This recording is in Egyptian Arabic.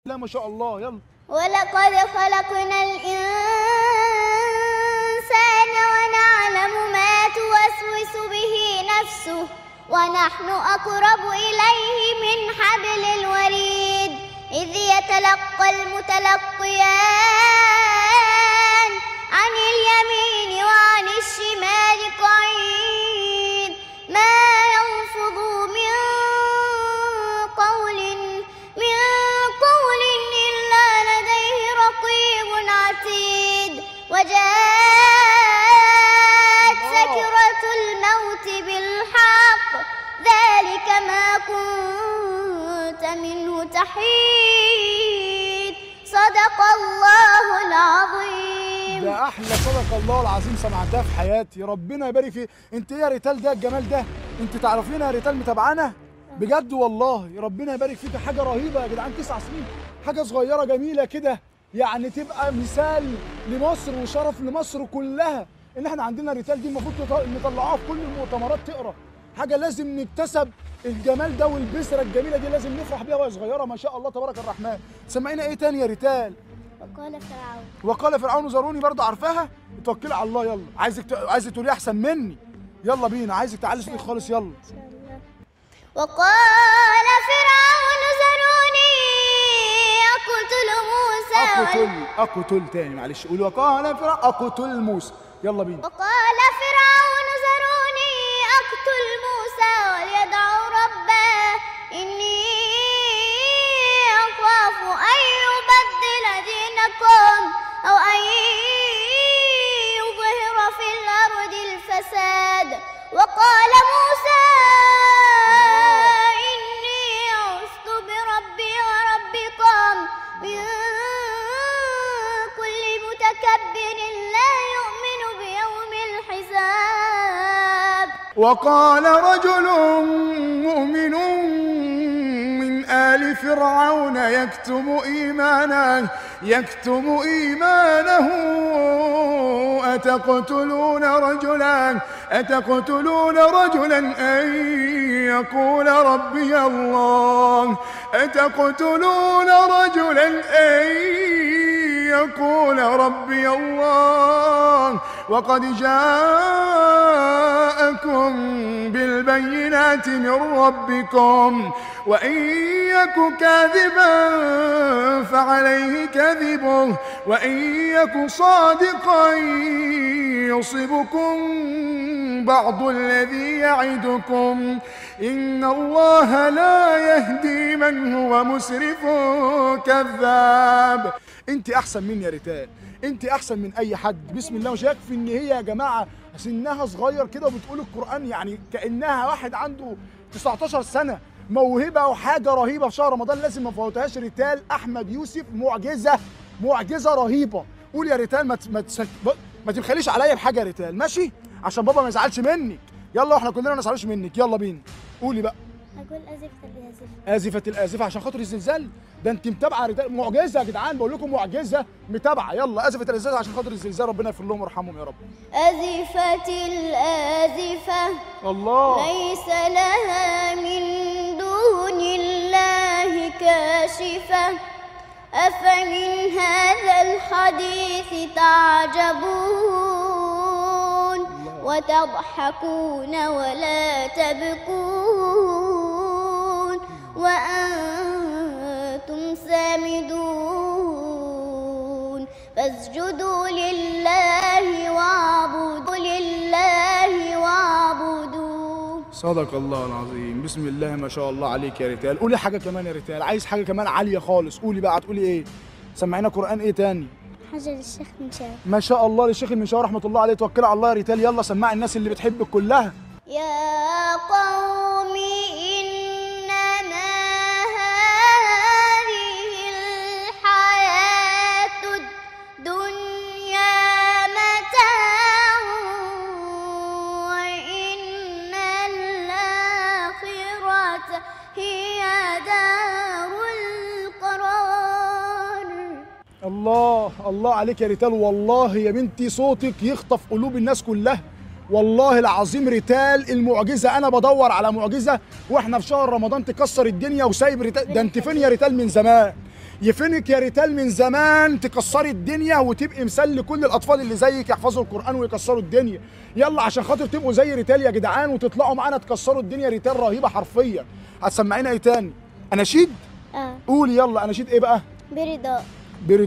لا ما شاء الله يلا ولقد خلقنا الإنسان ونعلم ما توسوس به نفسه ونحن أقرب إليه من حبل الوريد إذ يتلقى المتلقيان عن اليمين وعن الشمال قعيد ما يلفظ من قول من قول إلا لديه رقيب عتيد وجاءت سكرة الموت بالحق ذلك ما كنت منه تحيد صدق الله العظيم ده احلى صدق الله العظيم سمعتها في حياتي ربنا يبارك فيه انت ايه يا ريتال ده الجمال ده انت تعرفينا يا ريتال متابعانا بجد والله ربنا يبارك فيك حاجه رهيبه يا جدعان تسع سنين حاجه صغيره جميله كده يعني تبقى مثال لمصر وشرف لمصر كلها ان احنا عندنا ريتال دي المفروض تط- نطلعوها في كل المؤتمرات تقرا حاجه لازم نكتسب الجمال ده والبسره الجميله دي لازم نفرح بيها وهي صغيره ما شاء الله تبارك الرحمن سمعينا ايه تاني يا ريتال وقال فرعون وقال فرعون ذروني برضه عارفاها توكلي على الله يلا عايزك ت... عايزك تقولي احسن مني يلا بينا عايزك تعلي صوتك خالص يلا وقال فرعون ذروني أقتل موسى اقتل اقتل تاني معلش قولي وقال فرعون اقتل موسى يلا بينا وقال فرعون ذروني أقتل موسى وليدع ربه إني أخاف أن يبدل دينكم أو أن يظهر في الأرض الفساد وقال موسى إني عزت بربي وربكم من كل متكبر لا يؤمن بيوم الحساب وقال رجل مؤمن من آل فرعون يكتم إيمانه يكتم إيمانه أتقتلون رجلا أتقتلون رجلا أن يقول ربي الله أتقتلون رجلا أن يقول ربي الله وقد جاءكم بالبينات من ربكم وإن يك كاذبا فعليه كذبه وإن يك صادقا يصبكم بعض الذي يعدكم إن الله لا يهدي من هو مسرف كذاب انت احسن مني يا ريتال انت احسن من اي حد بسم الله مش يكفي ان هي يا جماعه سنها صغير كده وبتقول القران يعني كانها واحد عنده 19 سنه موهبه وحاجه رهيبه في شهر رمضان لازم ما نفوتهاش ريتال احمد يوسف معجزه معجزه رهيبه قول يا ريتال ما ت- ما تسك... ما تبخليش عليا بحاجه يا ريتال ماشي عشان بابا ما يزعلش منك يلا واحنا كلنا ما نزعلش منك يلا بينا قولي بقى أقول أزفت الأزفة آزفة الآزفة عشان خاطر الزلزال ده انت متابعة رجال معجزة يا جدعان بقول لكم معجزة متابعة يلا آزفة الآزفة عشان خاطر الزلزال ربنا يغفر لهم ويرحمهم يا رب أزفت الآزفة الله ليس لها من دون الله كاشفة أفمن هذا الحديث تعجبون وتضحكون ولا تبكون وأنتم سامدون فاسجدوا لله واعبدوا لله واعبدوا صدق الله العظيم بسم الله ما شاء الله عليك يا ريتال قولي حاجة كمان يا ريتال عايز حاجة كمان عالية خالص قولي بقى هتقولي ايه سمعينا قرآن ايه تاني حجر الشيخ من شاف ما شاء الله للشيخ المنشاوي رحمة الله عليه توكلي على الله يا ريتال يلا سمعي الناس اللي بتحبك كلها يا قوم إنما هذه الحياة الدنيا متاع وإن الآخرة هي دار القرار الله الله عليك يا ريتال والله يا بنتي صوتك يخطف قلوب الناس كلها والله العظيم ريتال المعجزه انا بدور على معجزه واحنا في شهر رمضان تكسر الدنيا وسايب ريتال ده انت فين يا ريتال من زمان يفنك يا ريتال من زمان تكسري الدنيا وتبقي مسلي كل الاطفال اللي زيك يحفظوا القران ويكسروا الدنيا يلا عشان خاطر تبقوا زي ريتال يا جدعان وتطلعوا معانا تكسروا الدنيا ريتال رهيبه حرفيا هتسمعينا ايه تاني اناشيد اه قولي يلا اناشيد ايه بقى برضا برد